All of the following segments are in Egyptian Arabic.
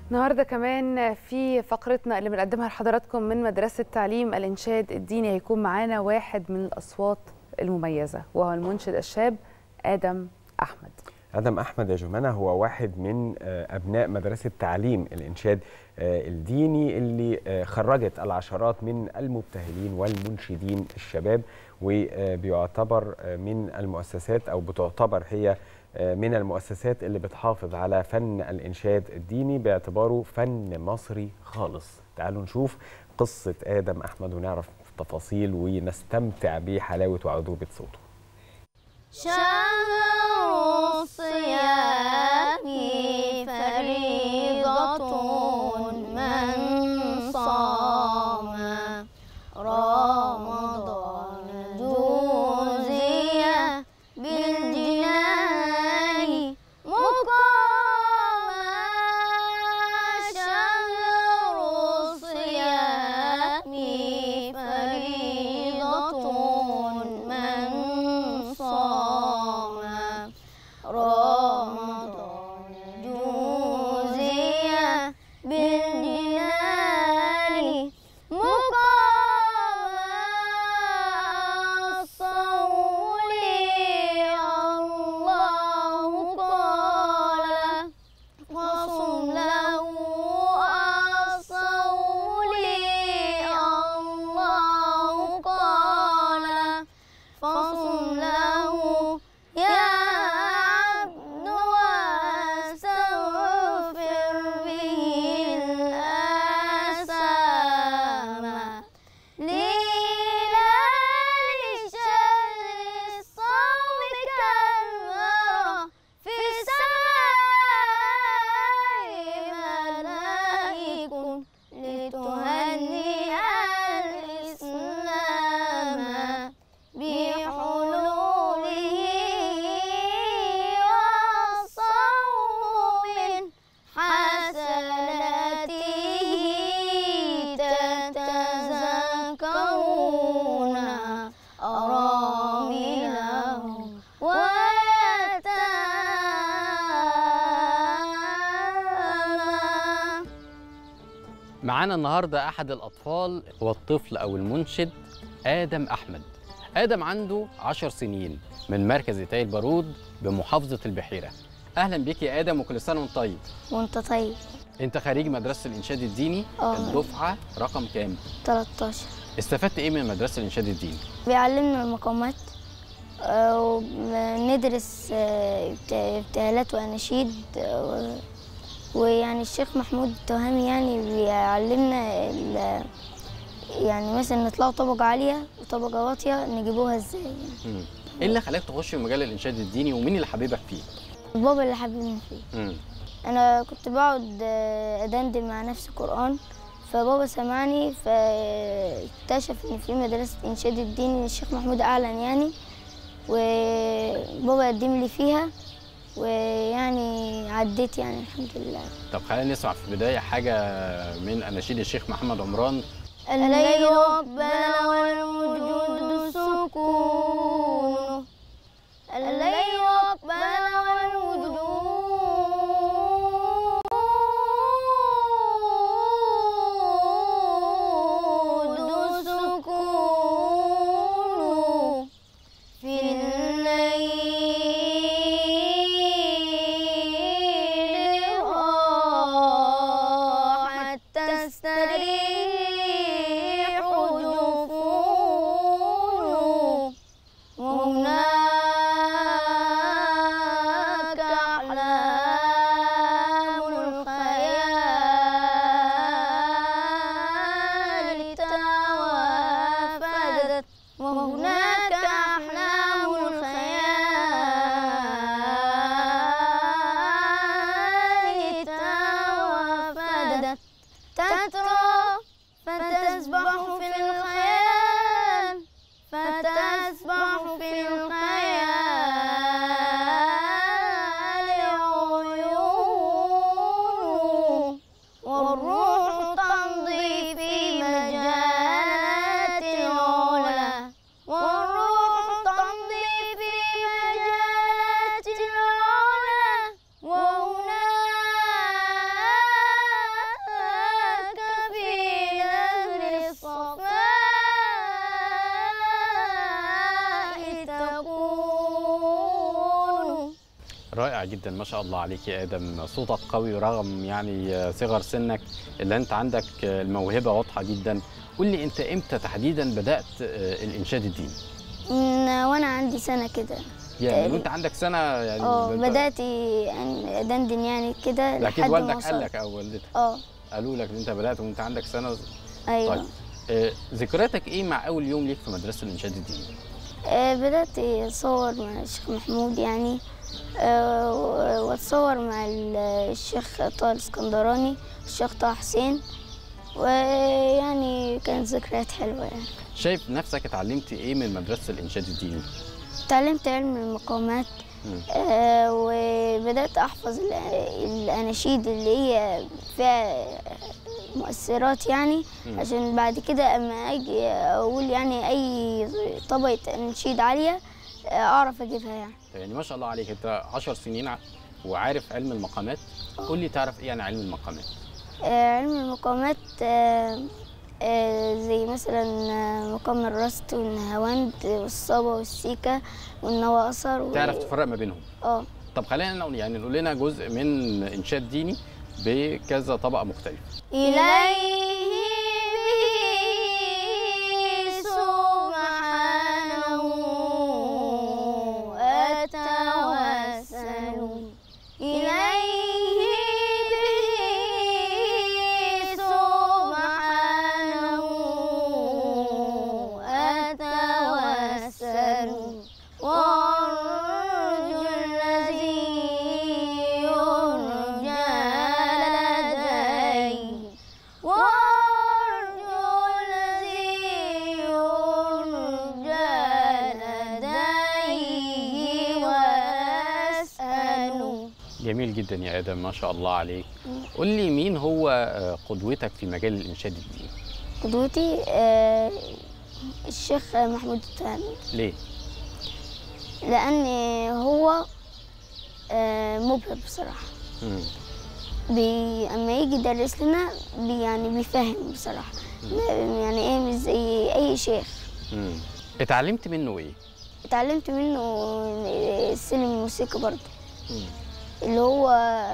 النهارده كمان في فقرتنا اللي بنقدمها لحضراتكم من مدرسه تعليم الانشاد الديني هيكون معانا واحد من الاصوات المميزه وهو المنشد الشاب ادم احمد ادم احمد يا جمانه هو واحد من ابناء مدرسه تعليم الانشاد الديني اللي خرجت العشرات من المبتهلين والمنشدين الشباب وبيعتبر من المؤسسات او بتعتبر هي من المؤسسات اللي بتحافظ على فن الإنشاد الديني باعتباره فن مصري خالص تعالوا نشوف قصة آدم أحمد ونعرف تفاصيل ونستمتع بحلاوة وعذوبة صوته شهر الصيام فريضة من صام رمضان جوزي بالجنان مقاما شهر الصيام فريضة من صام رمضان جوزي بالجنان مقاما الصول الله قال وصم له الصول الله قال فصم له يا عبد واستغفر به الآثام ليلال شهر الصوم كالمرى في السماء ملائك لتهنئ الإسلام بحلوله وصوم حسناته تتذكرون أرامله ويتامى معانا النهارده احد الاطفال هو الطفل او المنشد ادم احمد ادم عنده عشر سنين من مركز إتاي البارود بمحافظه البحيره اهلا بيك يا ادم وكل سنه وانت طيب وانت طيب انت خريج مدرسه الانشاد الديني آه. الدفعه رقم كام 13 استفدت ايه من مدرسه الانشاد الديني بيعلمنا المقامات آه، وبندرس آه، ابت- ابتهالات وأناشيد آه، ويعني الشيخ محمود التهامي يعني بيعلمنا ال- يعني مثلا نطلعوا طبقة عالية وطبقة واطية نجيبوها ازاي يعني. مم. ايه اللي خلاك تخش في مجال الانشاد الديني ومين اللي حبيبك فيه بابا اللي حببني فيه مم. انا كنت بقعد آه، ادندن مع نفسي قران فبابا سمعني فاكتشف ان في مدرسه انشاد الدين الشيخ محمود اعلن يعني وبابا قدم لي فيها ويعني عديت يعني الحمد لله طب خلينا نسمع في البدايه حاجه من اناشيد الشيخ محمد عمران الليل أقبل والوجود سكون الليل أقبل والوجود سكون في الليل راحت تستريح جفون وهناك رائع جدا ما شاء الله عليك يا ادم صوتك قوي رغم يعني صغر سنك اللي انت عندك الموهبه واضحه جدا قول لي انت امتى تحديدا بدات الانشاد الديني من وانا عندي سنه كده يعني وانت عندك سنه يعني اه بدأت- بدات يعني ادندن يعني كده اكيد لحد ما والدك قال وصلت لك او والدتك اه قالوا لك ان انت بدات وانت عندك سنه ايوه طيب آه، ذكرياتك ايه مع اول يوم ليك في مدرسه الانشاد الديني آه، بدأت أصور مع الشيخ محمود يعني آه، و- وأتصور مع ال- الشيخ طه الاسكندراني الشيخ طه حسين ويعني كانت ذكريات حلوة يعني شايف نفسك اتعلمت ايه من مدرسه الانشاد الديني تعلمت علم المقامات مم. آه، وبدأت أحفظ ال- الأناشيد اللي هي فيها مؤثرات يعني مم. عشان بعد كده أما أجي أقول يعني أي طبقة أناشيد عالية آه، أعرف أجيبها يعني يعني ما شاء الله عليك انت 10 سنين ع- وعارف علم المقامات قول لي تعرف ايه عن علم المقامات آه، علم المقامات آه، آه، زي مثلا آه، مقام الرست والنهاوند والصابة والسيكة والنواصر و... تعرف تفرق ما بينهم اه طب خلينا نقول يعني نقول لنا جزء من انشاد ديني بكذا طبقه مختلفه إليه سبحانه أتوسل إليه سبحانه أتوسل وأرجو الذي يرجى لديه وأرجو الذي يرجى لديه وأسأل جميل جدا يا ادم ما شاء الله عليك قول لي مين هو آه، قدوتك في مجال الانشاد الديني قدوتي آه، الشيخ محمود التهامي ليه لأن هو آه، مبهر بصراحة مم. بي... اما يجي يدرس لنا بي يعني بيفهم بصراحة يعني ايه مش زي اي شيخ مم. اتعلمت منه ايه اتعلمت منه السلم الموسيقى برضه مم. اللي هو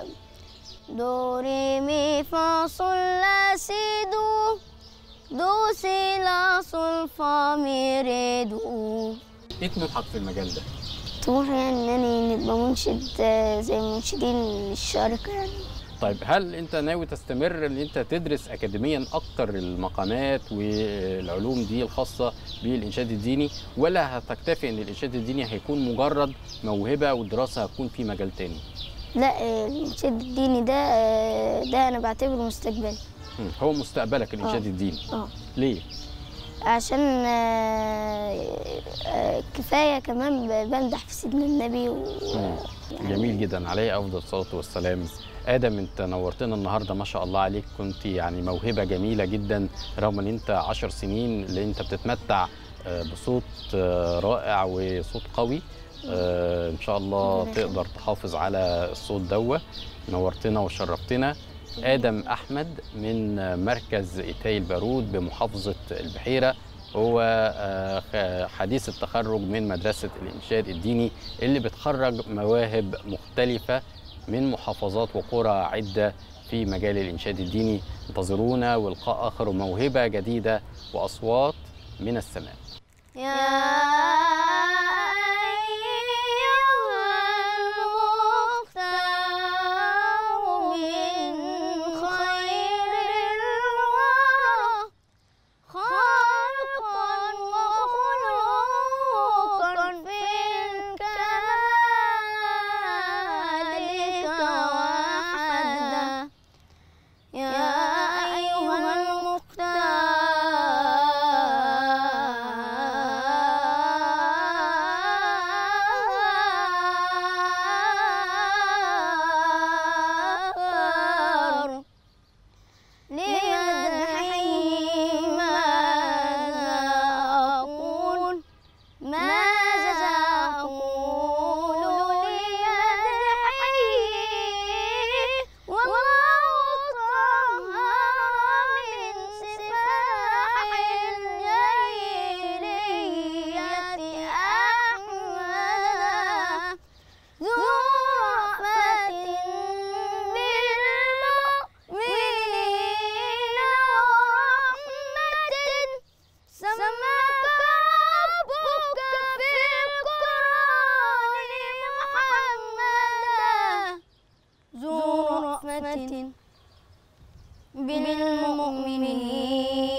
دو ري مي فا صول لا سي دو دو سي لا صول فا مي ري دو ايه طموحك في المجال ده طموحي يعني انني نبقى منشد آه، زي منشدين الشارقة يعني طيب هل انت ناوي تستمر ان انت تدرس اكاديميا اكتر المقامات والعلوم دي الخاصه بالانشاد الديني ولا هتكتفي ان الانشاد الديني هيكون مجرد موهبه والدراسه هتكون في مجال تاني لا آه، المنشد الديني ده آه، ده انا بعتبره مستقبلي مم. هو مستقبلك الانشاد آه. الديني اه ليه عشان آه، آه، كفايه كمان ب- بمدح في سيدنا النبي و... مم. جميل جدا عليه افضل الصلاه والسلام ادم انت نورتنا النهارده ما شاء الله عليك كنت يعني موهبه جميله جدا رغم ان انت عشر سنين اللي انت بتتمتع آه، بصوت آه، رائع وصوت قوي آه، ان شاء الله ربنا تقدر تحافظ على الصوت دوه نورتنا وشرفتنا ادم احمد من مركز ايتاي البارود بمحافظه البحيره هو آه، خ- حديث التخرج من مدرسه الانشاد الديني اللي بتخرج مواهب مختلفه من محافظات وقرى عده في مجال الانشاد الديني انتظرونا ولقاء اخر وموهبه جديده واصوات من السماء يا بالمؤمنين